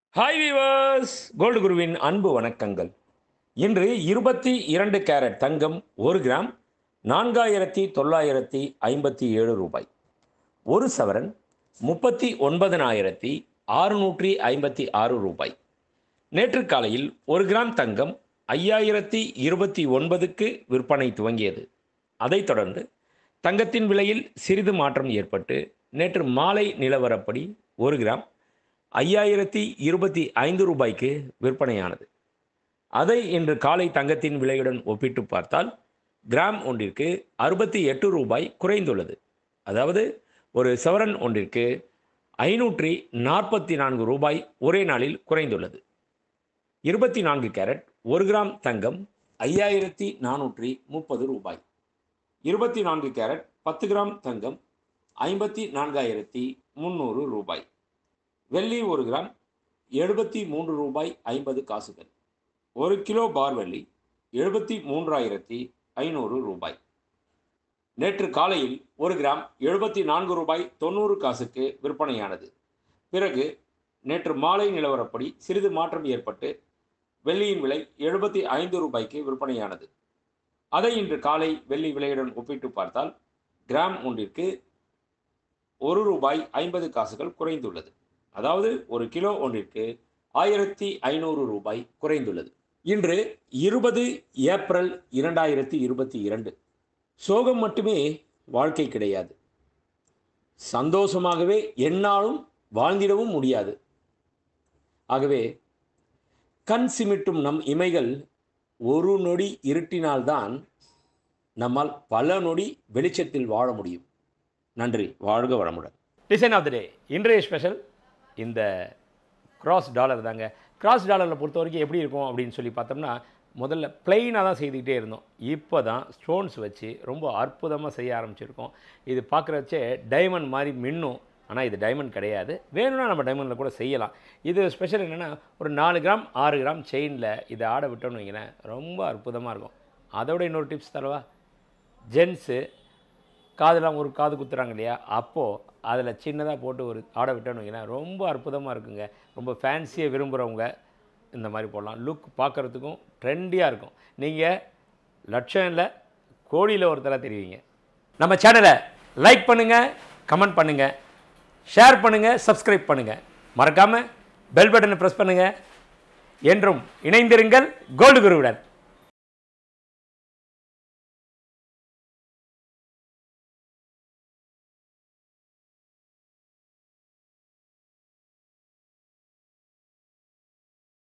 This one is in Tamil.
ஹாய் வீவர்ஸ் கோல்டு குருவின் அன்பு வணக்கங்கள் இன்று இருபத்தி இரண்டு கேரட் தங்கம் ஒரு கிராம் நான்காயிரத்தி தொள்ளாயிரத்தி ஐம்பத்தி ஏழு ரூபாய் ஒரு சவரன் முப்பத்தி ஒன்பதனாயிரத்தி ஆறுநூற்றி ஐம்பத்தி ஆறு ரூபாய் நேற்று காலையில் ஒரு கிராம் தங்கம் ஐயாயிரத்தி இருபத்தி ஒன்பதுக்கு விற்பனை துவங்கியது அதைத் தொடர்ந்து தங்கத்தின் விலையில் சிறிது மாற்றம் ஏற்பட்டு நேற்று மாலை நிலவரப்படி ஒரு கிராம் ஐயாயிரத்தி இருபத்தி ஐந்து ரூபாய்க்கு விற்பனையானது அதை இன்று காலை தங்கத்தின் விலையுடன் ஒப்பிட்டு பார்த்தால் கிராம் ஒன்றிற்கு அறுபத்தி எட்டு ரூபாய் குறைந்துள்ளது அதாவது ஒரு சவரன் ஒன்றிற்கு ஐநூற்றி நாற்பத்தி நான்கு ரூபாய் ஒரே நாளில் குறைந்துள்ளது இருபத்தி நான்கு கேரட் ஒரு கிராம் தங்கம் ஐயாயிரத்தி நானூற்றி முப்பது ரூபாய் இருபத்தி நான்கு கேரட் பத்து கிராம் தங்கம் ஐம்பத்தி நான்காயிரத்தி முந்நூறு ரூபாய் வெள்ளி ஒரு கிராம் எழுபத்தி மூன்று ரூபாய் ஐம்பது காசுகள் ஒரு கிலோ பார் வெள்ளி எழுபத்தி மூன்றாயிரத்தி ஐநூறு ரூபாய் நேற்று காலையில் ஒரு கிராம் எழுபத்தி நான்கு ரூபாய் தொண்ணூறு காசுக்கு விற்பனையானது பிறகு நேற்று மாலை நிலவரப்படி சிறிது மாற்றம் ஏற்பட்டு வெள்ளியின் விலை எழுபத்தி ஐந்து ரூபாய்க்கு விற்பனையானது அதை இன்று காலை வெள்ளி விலையுடன் ஒப்பிட்டு பார்த்தால் கிராம் ஒன்றிற்கு ஒரு ரூபாய் ஐம்பது காசுகள் குறைந்துள்ளது அதாவது ஒரு கிலோ ஒன்றிற்கு ஆயிரத்தி ஐநூறு ரூபாய் குறைந்துள்ளது இன்று இருபது ஏப்ரல் இரண்டாயிரத்தி இருபத்தி இரண்டு சோகம் மட்டுமே வாழ்க்கை கிடையாது சந்தோஷமாகவே எந்நாளும் வாழ்ந்திடவும் முடியாது ஆகவே கண் சிமிட்டும் நம் இமைகள் ஒரு நொடி இருட்டினால்தான் நம்மால் பல நொடி வெளிச்சத்தில் வாழ முடியும் நன்றி வாழ்க வளமுடன் டிசைன் ஆஃப் த டே இன்றைய ஸ்பெஷல் இந்த கிராஸ் டாலர் தாங்க கிராஸ் டாலரில் பொறுத்த வரைக்கும் எப்படி இருக்கும் அப்படின்னு சொல்லி பார்த்தோம்னா முதல்ல பிளெயினாக தான் செய்துக்கிட்டே இருந்தோம் இப்போ தான் ஸ்டோன்ஸ் வச்சு ரொம்ப அற்புதமாக செய்ய ஆரம்பிச்சிருக்கோம் இது பார்க்குறச்சே டைமண்ட் மாதிரி மின்னும் ஆனால் இது டைமண்ட் கிடையாது வேணும்னா நம்ம டைமண்டில் கூட செய்யலாம் இது ஸ்பெஷல் என்னென்னா ஒரு நாலு கிராம் ஆறு கிராம் செயினில் இதை ஆட விட்டோம்னு வைங்களேன் ரொம்ப அற்புதமாக இருக்கும் அதோட இன்னொரு டிப்ஸ் தரவா ஜென்ஸு காதெல்லாம் ஒரு காது குத்துறாங்க இல்லையா அப்போது அதில் சின்னதாக போட்டு ஒரு ஆட விட்டோன்னு வைங்களேன் ரொம்ப அற்புதமாக இருக்குங்க ரொம்ப ஃபேன்சியாக விரும்புகிறவங்க இந்த மாதிரி போடலாம் லுக் பார்க்குறதுக்கும் ட்ரெண்டியாக இருக்கும் நீங்கள் லட்சம் இல்லை கோடியில் ஒருத்தராக தெரிவிங்க நம்ம சேனலை லைக் பண்ணுங்கள் கமெண்ட் பண்ணுங்கள் ஷேர் பண்ணுங்கள் சப்ஸ்கிரைப் பண்ணுங்கள் மறக்காமல் பெல் பட்டனை ப்ரெஸ் பண்ணுங்கள் என்றும் இணைந்திருங்கள் கோல்டு குருவுடன்